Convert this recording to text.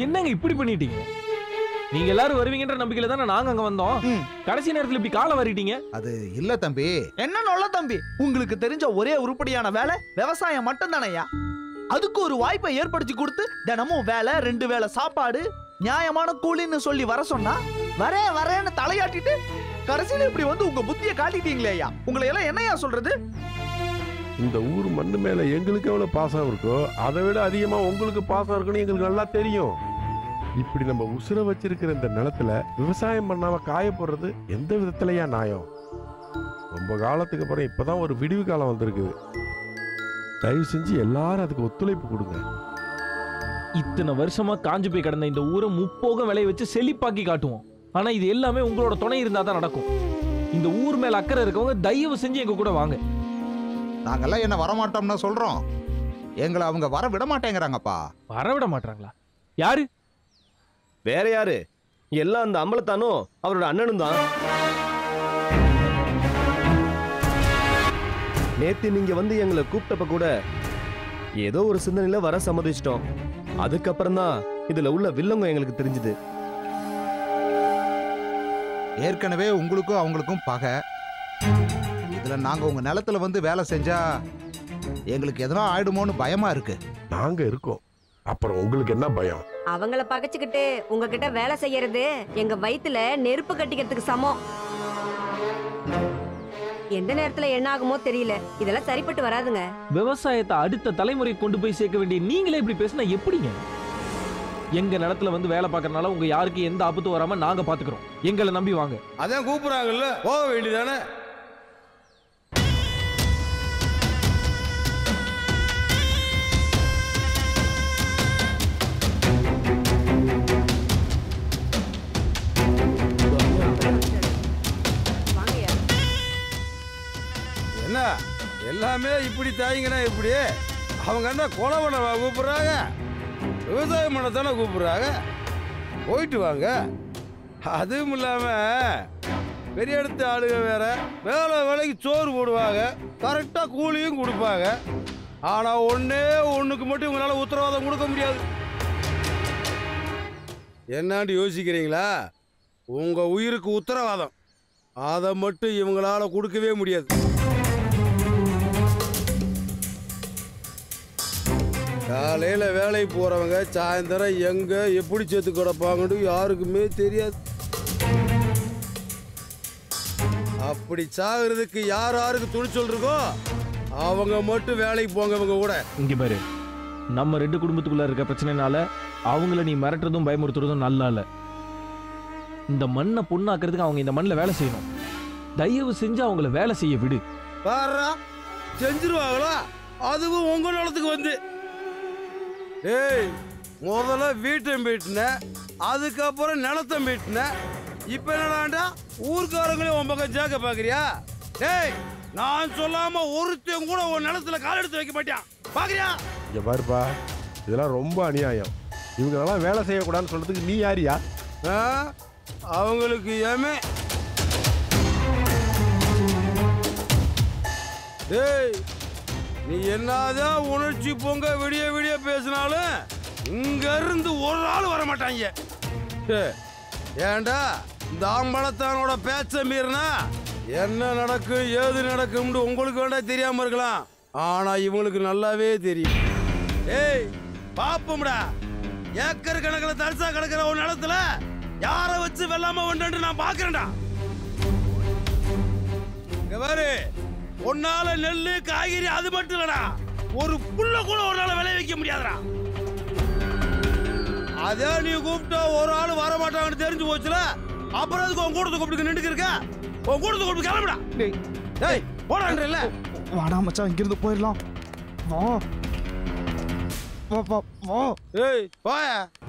என்னங்க இப்படி பண்ணிட்டீங்க நீங்க எல்லாரும் வருவீங்கன்ற நம்பிக்கையில தானே நாங்க அங்க வந்தோம் ம். கடைசி நேரத்துல இப்படி காலை வாரிட்டீங்க அது இல்ல தம்பி என்ன நொல்ல தம்பி உங்களுக்கு தெரிஞ்ச ஒரே உருப்படியான வேலை விவசாயம் மட்டும் தானையா அதுக்கு ஒரு வாய்ப்பை ஏற்படுத்தி கொடுத்து தினமும் வேலை ரெண்டு வேளை சாப்பாடு நியாயமான கூலின்னு சொல்லி வர சொன்னா வரேன் வரேன்னு தலையாட்டிட்டு கடைசியில இப்படி வந்து உங்க புத்திய காட்டிட்டீங்களே ஐயா உங்களை எல்லாம் என்னையா சொல்றது இந்த ஊர் மண்ணு மேல எங்களுக்கு எவ்வளவு பாசம் இருக்கோ அதை விட அதிகமா உங்களுக்கு பாசம் இருக்குன்னு எங்களுக்கு நல்லா தெரியும் இப்படி நம்ம உசுர வச்சிருக்கிற இந்த நிலத்துல விவசாயம் பண்ணாம காய போடுறது எந்த விதத்துலயா நியாயம் ரொம்ப காலத்துக்கு அப்புறம் இப்பதான் ஒரு விடிவு காலம் வந்திருக்குது தயவு செஞ்சு எல்லாரும் அதுக்கு ஒத்துழைப்பு கொடுங்க இத்தனை வருஷமா காஞ்சு போய் கிடந்த இந்த ஊரை முப்போகம் விளைய வச்சு செழிப்பாக்கி காட்டுவோம் ஆனா இது எல்லாமே உங்களோட துணை இருந்தா தான் நடக்கும் இந்த ஊர் மேல அக்கறை இருக்கவங்க தயவு செஞ்சு எங்க கூட வாங்க நாங்கெல்லாம் என்ன வரமாட்டோம்னு சொல்றோம் எங்களை அவங்க வர விட மாட்டேங்கிறாங்கப்பா வரவிட மாட்டாங்களா யாரு வேற யாரு எல்லாம் அந்த அம்பலத்தானும் அவரோட அண்ணனும் தான் நேத்து நீங்க வந்து எங்களை கூப்பிட்டப்ப கூட ஏதோ ஒரு சிந்தனையில வர சம்மதிச்சிட்டோம் அதுக்கப்புறம் தான் இதுல உள்ள வில்லங்க எங்களுக்கு தெரிஞ்சுது ஏற்கனவே உங்களுக்கும் அவங்களுக்கும் பகை இதுல நாங்க உங்க நிலத்துல வந்து வேலை செஞ்சா எங்களுக்கு எதனா ஆயிடுமோன்னு பயமா இருக்கு நாங்க இருக்கோம் அப்புறம் உங்களுக்கு என்ன பயம் அவங்கள பகைச்சுக்கிட்டு உங்ககிட்ட வேலை செய்யறது எங்க வயித்துல நெருப்பு கட்டிக்கிறதுக்கு சமம் எந்த நேரத்துல என்ன ஆகுமோ தெரியல இதெல்லாம் சரிப்பட்டு வராதுங்க விவசாயத்தை அடுத்த தலைமுறை கொண்டு போய் சேர்க்க வேண்டிய நீங்களே இப்படி பேசினா எப்படிங்க எங்க நிலத்துல வந்து வேலை பார்க்கறனால உங்க யாருக்கு எந்த ஆபத்தும் வராம நாங்க பாத்துக்கிறோம் எங்களை நம்பி வாங்க அதான் கூப்பிடுறாங்கல்ல போக வேண்டியதானே வாங்கய்யா என்ன எல்லாமே இப்படி தாயிங்கன்னா இப்படி அவங்க என்ன கொலை பண்ண கூப்பிடுறாங்க விவசாயம் பண்ண தானே கூப்பிடுறாங்க போயிட்டு வாங்க அதுவும் இல்லாம பெரிய இடத்து ஆளுங்க வேற வேலை வேலைக்கு சோறு போடுவாங்க கரெக்டா கூலியும் கொடுப்பாங்க ஆனா ஒண்ணே ஒண்ணுக்கு மட்டும் உங்களால உத்தரவாதம் கொடுக்க முடியாது என்னான்னு யோசிக்கிறீங்களா உங்க உயிருக்கு உத்தரவாதம் அதை மட்டும் இவங்களால கொடுக்கவே முடியாது காலையில வேலைக்கு போறவங்க சாயந்தரம் எங்க எப்படி சேர்த்து கிடப்பாங்கன்னு யாருக்குமே தெரியாது அப்படி சாகிறதுக்கு யார் யாருக்கு துணிச்சல் இருக்கோ அவங்க மட்டும் வேலைக்கு போங்க இவங்க கூட இங்க பாரு நம்ம ரெண்டு குடும்பத்துக்குள்ள இருக்க பிரச்சனைனால அவங்கள நீ மிரட்டுறதும் பயமுறுத்துறதும் நல்லா இல்ல இந்த மண்ணை பொண்ணாக்குறதுக்கு அவங்க இந்த மண்ணில் வேலை செய்யணும் தயவு செஞ்சு அவங்கள வேலை செய்ய விடு பாரா செஞ்சிருவாங்களா அதுவும் உங்க நிலத்துக்கு வந்து ஏய் முதல்ல வீட்டை மீட்டின அதுக்கப்புறம் நிலத்தை மீட்டின இப்ப என்னடாண்டா ஊர்க்காரங்களையும் உன் பக்கம் சேர்க்க பாக்குறியா டேய் நான் சொல்லாம ஒருத்தன் கூட உன் நிலத்துல கால் எடுத்து வைக்க மாட்டான் பாக்குறியா இங்க பாருப்பா இதெல்லாம் ரொம்ப அநியாயம் இவங்கெல்லாம் வேலை செய்யக்கூடாதுன்னு சொல்றதுக்கு நீ யாரியா ஆ? அவங்களுக்கு ஏமே டேய் நீ என்னதான் உணர்ச்சி பொங்க விடிய விடிய பேசினாலும் இங்க இருந்து ஒரு ஆள் வர மாட்டாங்க டே, ஏன்டா இந்த ஆம்பளத்தானோட பேச்ச மீறினா என்ன நடக்கும் ஏது நடக்கும்னு உங்களுக்கு வேண்டா தெரியாம இருக்கலாம் ஆனா இவங்களுக்கு நல்லாவே தெரியும் ஏய் பாப்போம்டா ஏக்கர் கணக்கில் தரிசா கிடக்கிற ஒரு நிலத்துல யார வச்சு வெள்ளாம வந்துட்டு நான் பாக்குறேன்டா இங்க பாரு உன்னால நெல்லு காய்கறி அது மட்டும் இல்லடா ஒரு புல்ல கூட ஒரு நாள் விளைய வைக்க முடியாதுடா அதே நீ கூப்பிட்டா ஒரு ஆள் வர மாட்டாங்கன்னு தெரிஞ்சு போச்சுல அப்புறம் அதுக்கு உன் கூட்டத்தை கூப்பிட்டு நின்றுக்கு இருக்க உன் கூட்டத்தை கூப்பிட்டு கிளம்புடா டேய் டேய் போடான்றல வாடா மச்சான் இங்கிருந்து போயிடலாம் வா வா வா வா ஏய் போய